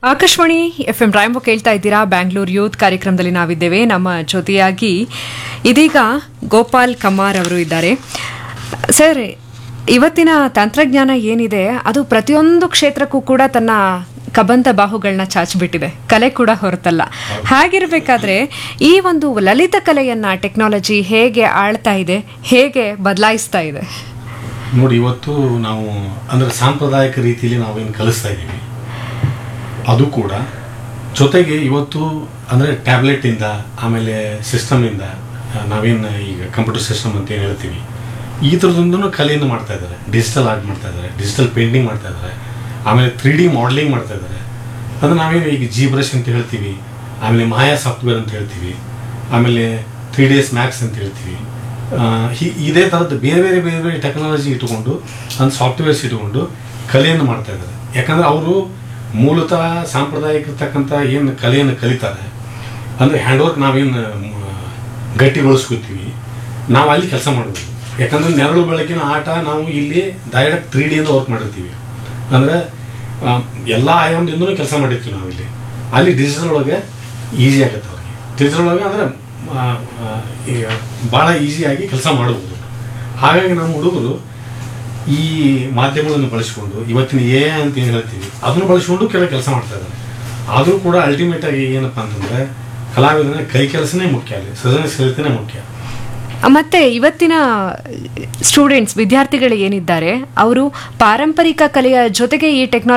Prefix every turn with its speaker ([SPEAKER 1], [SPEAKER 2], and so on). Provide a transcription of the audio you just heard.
[SPEAKER 1] Akashvani F M ರಾಯಂಬ ಕೇಳ್ತಾ ಇದ್ದೀರಾ Bangalore youth ಕಾರ್ಯಕ್ರಮದಲ್ಲಿ ನಾವಿದ್ದೇವೆ ನಮ್ಮ ಜೊತೆಯಾಗಿ ಇದೀಗ ಗೋಪಾಲ್ ಕಮಾರ್ ಅವರು ಇದ್ದಾರೆ ಸರ್ ಇವತ್ತಿನ ತಂತ್ರಜ್ಞಾನ ಏನಿದೆ ಅದು ಪ್ರತಿಯೊಂದು ಕ್ಷೇತ್ರಕ್ಕೂ ಕೂಡ ತನ್ನ ಕಬಂತ ಬಾಹುಗಳನ್ನ ಚಾಚಿಬಿಟ್ಟಿದೆ ಕಲೆ ಕೂಡ ಹೊರತಲ್ಲ ಹಾಗಿರ್ಬೇಕಾದ್ರೆ ಈ ಒಂದು ಲಲಿತ ಕಲೆಯನ್ನ ಟೆಕ್ನಾಲಜಿ ಹೇಗೆ ಆಳ್ತಾ ಇದೆ ಹೇಗೆ ಬದಲಾಯಿಸ್ತಾ ಇದೆ
[SPEAKER 2] ನೋಡಿ ಇವತ್ತು ನಾವು ಅಂದರೆ ಸಾಂಪ್ರದಾಯಿಕ ರೀತಿಯಲ್ಲಿ ನಾವೇನು ಕಲಿಸ್ತಾ ಇದ್ದೀವಿ ಅದು ಕೂಡ ಜೊತೆಗೆ ಇವತ್ತು ಅಂದರೆ ಟ್ಯಾಬ್ಲೆಟಿಂದ ಆಮೇಲೆ ಸಿಸ್ಟಮಿಂದ ನಾವೇನು ಈಗ ಕಂಪ್ಯೂಟರ್ ಸಿಸ್ಟಮ್ ಅಂತ ಏನು ಹೇಳ್ತೀವಿ ಈ ಥರದೊಂದೂ ಕಲೆಯನ್ನು ಮಾಡ್ತಾ ಇದ್ದಾರೆ ಡಿಜಿಟಲ್ ಆರ್ಟ್ ಮಾಡ್ತಾ ಇದ್ದಾರೆ ಡಿಜಿಟಲ್ ಪೇಂಟಿಂಗ್ ಮಾಡ್ತಾ ಇದ್ದಾರೆ ಆಮೇಲೆ ತ್ರೀ ಡಿ ಮಾಡಲಿಂಗ್ ಮಾಡ್ತಾ ಇದ್ದಾರೆ ಅದು ನಾವೇನು ಈಗ ಜಿ ಬ್ರಷ್ ಅಂತ ಹೇಳ್ತೀವಿ ಆಮೇಲೆ ಮಾಯಾ ಸಾಫ್ಟ್ವೇರ್ ಅಂತ ಹೇಳ್ತೀವಿ ಆಮೇಲೆ ತ್ರೀ ಡೇಸ್ ಮ್ಯಾಕ್ಸ್ ಅಂತ ಹೇಳ್ತೀವಿ ಆ, ಹಿ- ಇದೇ ಥರದ್ದು ಬೇರೆ ಬೇರೆ ಬೇರೆ ಬೇರೆ ಟೆಕ್ನಾಲಜಿ ಇಟ್ಟುಕೊಂಡು ಒಂದು ಸಾಫ್ಟ್ವೇರ್ಸ್ ಇಟ್ಟುಕೊಂಡು ಕಲೆಯನ್ನು ಮಾಡ್ತಾ ಇದ್ದಾರೆ ಯಾಕಂದ್ರೆ ಅವರು ಮೂಲತಃ ಸಾಂಪ್ರದಾಯಿಕ ಇರ್ತಕ್ಕಂಥ ಏನು ಕಲೆಯನ್ನು ಕಲಿತಾರೆ ಅಂದರೆ ಹ್ಯಾಂಡ್ ವರ್ಕ್ ನಾವೇನು ಗಟ್ಟಿಗೊಳಿಸ್ಕೊತೀವಿ ನಾವು ಅಲ್ಲಿ ಕೆಲಸ ಮಾಡ್ಬೋದು ಯಾಕಂದ್ರೆ ನೆರಳು ಬೆಳಕಿನ ಆಟ ನಾವು ಇಲ್ಲಿ ಡೈರೆಕ್ಟ್ ತ್ರೀ ಡಿಯಿಂದ ವರ್ಕ್ ಮಾಡಿರ್ತೀವಿ ಅಂದರೆ ಎಲ್ಲ ಆಯಾಮದಿಂದನೂ ಕೆಲಸ ಮಾಡಿರ್ತೀವಿ ನಾವು ಇಲ್ಲಿ ಅಲ್ಲಿ ಡಿಜಿಟಲ್ ಒಳಗೆ ಈಸಿ ಆಗುತ್ತೆ ಅವ್ರಿಗೆ ಡಿಜಿಟಲ್ ಒಳಗೆ ಅಂದರೆ ಭಾಳ ಈಸಿಯಾಗಿ ಕೆಲಸ ಮಾಡ್ಬೋದು ಹಾಗಾಗಿ ನಮ್ಮ ಹುಡುಗರು ಈ ಮಾಧ್ಯಮಗಳನ್ನು ಬಳಸಿಕೊಂಡು ಇವತ್ತಿನ ಎ ಅಂತ ಏನು ಹೇಳ್ತೀವಿ ಅದನ್ನು ಬಳಸಿಕೊಂಡು ಕೆಲ ಕೆಲಸ ಮಾಡ್ತಾ ಇದ್ದಾರೆ ಆದರೂ ಕೂಡ ಅಲ್ಟಿಮೇಟ್ ಆಗಿ ಏನಪ್ಪ ಅಂತಂದ್ರೆ ಕಲಾವಿದನ ಕೈ ಕೆಲಸನೇ ಮುಖ್ಯ ಅಲ್ಲಿ ಸೃಜನಶೀಲತೆನೇ ಮುಖ್ಯ
[SPEAKER 1] ಮತ್ತೆ ಇವತ್ತಿನ ಸ್ಟೂಡೆಂಟ್ಸ್ ವಿದ್ಯಾರ್ಥಿಗಳು ಏನಿದ್ದಾರೆ ಅವರು ಪಾರಂಪರಿಕ ಕಲೆಯ ಜೊತೆಗೆ ಈ ಟೆಕ್ನಾಲಜಿ